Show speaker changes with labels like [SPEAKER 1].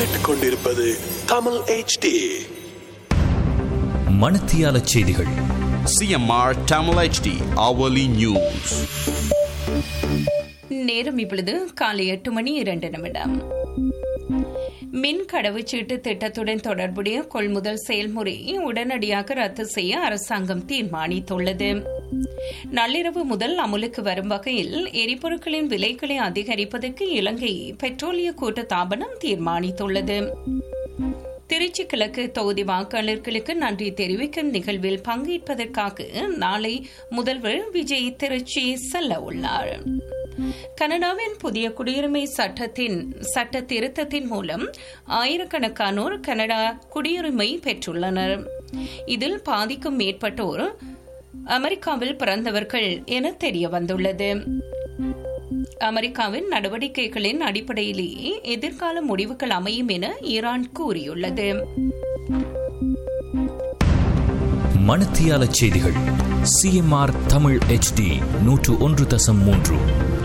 [SPEAKER 1] கேட்டுக்கொண்டிருப்பது தமிழ் HD
[SPEAKER 2] மணத்தியால செய்திகள்
[SPEAKER 3] CMR Tamil HD hourly news.
[SPEAKER 4] நேரம் இப்பொழுது காலை எட்டு மணி இரண்டு நிமிடம் மின் கடவுச்சீட்டு திட்டத்துடன் தொடர்புடைய கொள்முதல் செயல்முறையை உடனடியாக ரத்து செய்ய அரசாங்கம் தீர்மானித்துள்ளது நள்ளிரவு முதல் அமுலுக்கு வரும் வகையில் எரிபொருட்களின் விலைகளை அதிகரிப்பதற்கு இலங்கை பெட்ரோலிய கூட்டுத்தாபனம் தீர்மானித்துள்ளது திருச்சி கிழக்கு தொகுதி வாக்காளர்களுக்கு நன்றி தெரிவிக்கும் நிகழ்வில் பங்கேற்பதற்காக நாளை முதல்வர் விஜய் திருச்சி செல்ல உள்ளார் கனடாவின் புதிய குடியுரிமை சட்டத்தின் சட்ட திருத்தத்தின் மூலம் ஆயிரக்கணக்கானோர் கனடா குடியுரிமை பெற்றுள்ளனர் இதில் பாதிக்கும் மேற்பட்டோர் அமெரிக்காவில் பிறந்தவர்கள் என தெரிய வந்துள்ளது அமெரிக்காவின் நடவடிக்கைகளின் அடிப்படையிலேயே எதிர்கால முடிவுகள் அமையும் என ஈரான் கூறியுள்ளது
[SPEAKER 2] மணத்தியால செய்திகள் சிஎம்ஆர் தமிழ் HD நூற்று ஒன்று தசம் மூன்று